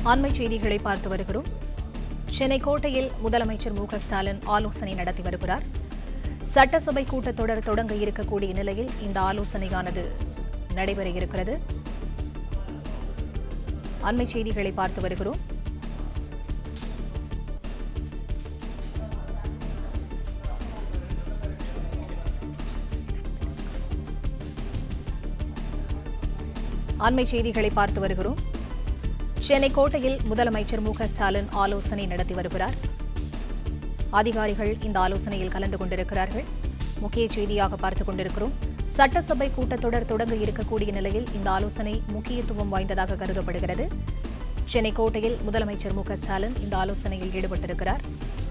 அண்மை செய்திகளை பார்த்து வருகிறோம் சென்னை கோட்டையில் முதலமைச்சர் மு க ஸ்டாலின் ஆலோசனை நடத்தி வருகிறார் சட்டசபை கூட்டத்தொடர் தொடங்க இருக்கக்கூடிய நிலையில் இந்த ஆலோசனையானது நடைபெற இருக்கிறது அண்மை செய்திகளை பார்த்து வருகிறோம் அண்மை செய்திகளை பார்த்து வருகிறோம் சென்னை கோட்டையில் முதலமைச்சர் மு க ஸ்டாலின் ஆலோசனை நடத்தி வருகிறார் அதிகாரிகள் இந்த ஆலோசனையில் கலந்து கொண்டிருக்கிறார்கள் முக்கிய செய்தியாக பார்த்துக் கொண்டிருக்கிறோம் சட்டசபை கூட்டத்தொடர் தொடங்க இருக்கக்கூடிய நிலையில் இந்த ஆலோசனை முக்கியத்துவம் வாய்ந்ததாக கருதப்படுகிறது சென்னை கோட்டையில் முதலமைச்சர் மு க ஸ்டாலின் இந்த ஆலோசனையில் ஈடுபட்டிருக்கிறார்